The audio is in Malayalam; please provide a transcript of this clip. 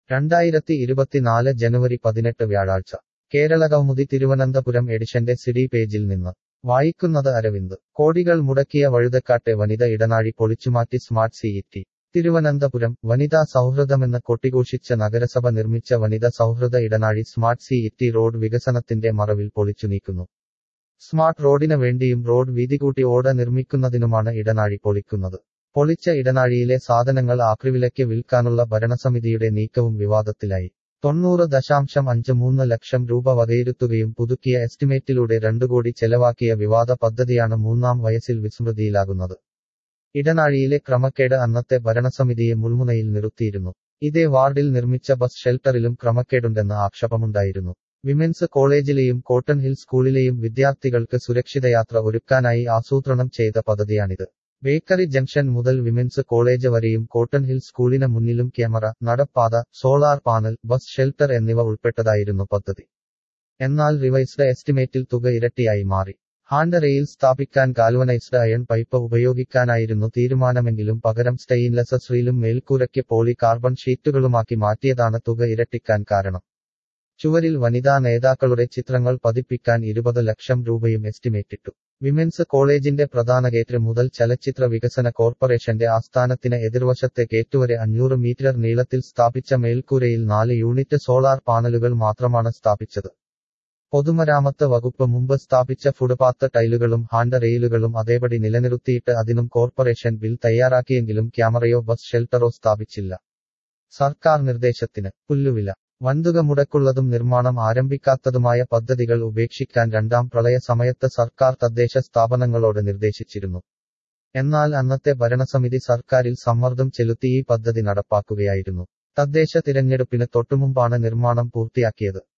രണ്ടായിരത്തി ഇരുപത്തിനാല് ജനുവരി പതിനെട്ട് വ്യാഴാഴ്ച കേരള കൗമുദി തിരുവനന്തപുരം എഡിഷന്റെ സിഡി പേജിൽ നിന്ന് വായിക്കുന്നത് അരവിന്ദ് കോടികൾ മുടക്കിയ വഴുതക്കാട്ടെ വനിത ഇടനാഴി പൊളിച്ചുമാറ്റി സ്മാർട്ട് സിഇറ്റി തിരുവനന്തപുരം വനിതാ സൗഹൃദമെന്ന് കൊട്ടിഘോഷിച്ച നഗരസഭ നിർമ്മിച്ച വനിത സൗഹൃദ ഇടനാഴി സ്മാർട്ട് സിഇറ്റി റോഡ് വികസനത്തിന്റെ മറവിൽ പൊളിച്ചു നീക്കുന്നു സ്മാർട്ട് റോഡിന് വേണ്ടിയും റോഡ് വീതികൂട്ടി ഓട നിർമ്മിക്കുന്നതിനുമാണ് ഇടനാഴി പൊളിക്കുന്നത് പൊളിച്ച ഇടനാഴിയിലെ സാധനങ്ങൾ ആക്രിവിലയ്ക്ക് വിൽക്കാനുള്ള ഭരണസമിതിയുടെ നീക്കവും വിവാദത്തിലായി തൊണ്ണൂറ് ദശാംശം അഞ്ച് മൂന്ന് ലക്ഷം രൂപ വകയിരുത്തുകയും പുതുക്കിയ എസ്റ്റിമേറ്റിലൂടെ രണ്ടു കോടി ചെലവാക്കിയ വിവാദ പദ്ധതിയാണ് മൂന്നാം വയസ്സിൽ വിസ്മൃതിയിലാകുന്നത് ഇടനാഴിയിലെ ക്രമക്കേട് അന്നത്തെ ഭരണസമിതിയെ മുൾമുനയിൽ നിർത്തിയിരുന്നു ഇതേ വാർഡിൽ നിർമ്മിച്ച ബസ് ഷെൽട്ടറിലും ക്രമക്കേടുണ്ടെന്ന് ആക്ഷേപമുണ്ടായിരുന്നു വിമൻസ് കോളേജിലെയും കോട്ടൺ ഹിൽ സ്കൂളിലെയും വിദ്യാർത്ഥികൾക്ക് സുരക്ഷിതയാത്ര ഒരുക്കാനായി ആസൂത്രണം ചെയ്ത പദ്ധതിയാണിത് ബേക്കറി ജംഗ്ഷൻ മുതൽ വിമൻസ് കോളേജ് വരെയും കോട്ടൺ ഹിൽ സ്കൂളിന് മുന്നിലും ക്യാമറ നടപ്പാത സോളാർ പാനൽ ബസ് ഷെൽട്ടർ എന്നിവ ഉൾപ്പെട്ടതായിരുന്നു പദ്ധതി എന്നാൽ റിവൈസ്ഡ് എസ്റ്റിമേറ്റിൽ തുക ഇരട്ടിയായി മാറി ഹാൻഡ് റെയിൽ സ്ഥാപിക്കാൻ ഗാൽവനൈസ്ഡ് അയൺ പൈപ്പ് ഉപയോഗിക്കാനായിരുന്നു തീരുമാനമെങ്കിലും പകരം സ്റ്റെയിൻലെസ് സ്റ്റീലും മേൽക്കൂരയ്ക്ക് പോളി കാർബൺ ഷീറ്റുകളുമാക്കി മാറ്റിയതാണ് തുക ഇരട്ടിക്കാൻ കാരണം ചുവരിൽ വനിതാ നേതാക്കളുടെ ചിത്രങ്ങൾ പതിപ്പിക്കാൻ ഇരുപത് ലക്ഷം രൂപയും എസ്റ്റിമേറ്റിട്ടു വിമൻസ് കോളേജിന്റെ പ്രധാന ഗേറ്റ് മുതൽ ചലച്ചിത്ര വികസന കോർപ്പറേഷന്റെ ആസ്ഥാനത്തിന് എതിർവശത്തെ ഗേറ്റ് വരെ അഞ്ഞൂറ് മീറ്റർ നീളത്തിൽ സ്ഥാപിച്ച മേൽക്കൂരയിൽ നാല് യൂണിറ്റ് സോളാർ പാനലുകൾ മാത്രമാണ് സ്ഥാപിച്ചത് പൊതുമരാമത്ത് വകുപ്പ് മുമ്പ് സ്ഥാപിച്ച ഫുട്പാത്ത് ടൈലുകളും ഹാൻഡ് റെയിലുകളും അതേപടി നിലനിർത്തിയിട്ട് അതിനും കോർപ്പറേഷൻ ബിൽ തയ്യാറാക്കിയെങ്കിലും ക്യാമറയോ ബസ് ഷെൽട്ടറോ സ്ഥാപിച്ചില്ല സർക്കാർ നിർദ്ദേശത്തിന് പുല്ലുവില വൻതുക മുടക്കുള്ളതും നിർമ്മാണം ആരംഭിക്കാത്തതുമായ പദ്ധതികൾ ഉപേക്ഷിക്കാൻ രണ്ടാം പ്രളയ സമയത്ത് സർക്കാർ തദ്ദേശ സ്ഥാപനങ്ങളോട് നിർദ്ദേശിച്ചിരുന്നു എന്നാൽ അന്നത്തെ ഭരണസമിതി സർക്കാരിൽ സമ്മർദ്ദം ചെലുത്തി ഈ പദ്ധതി നടപ്പാക്കുകയായിരുന്നു തദ്ദേശ തിരഞ്ഞെടുപ്പിന് തൊട്ടുമുമ്പാണ് നിർമ്മാണം പൂർത്തിയാക്കിയത്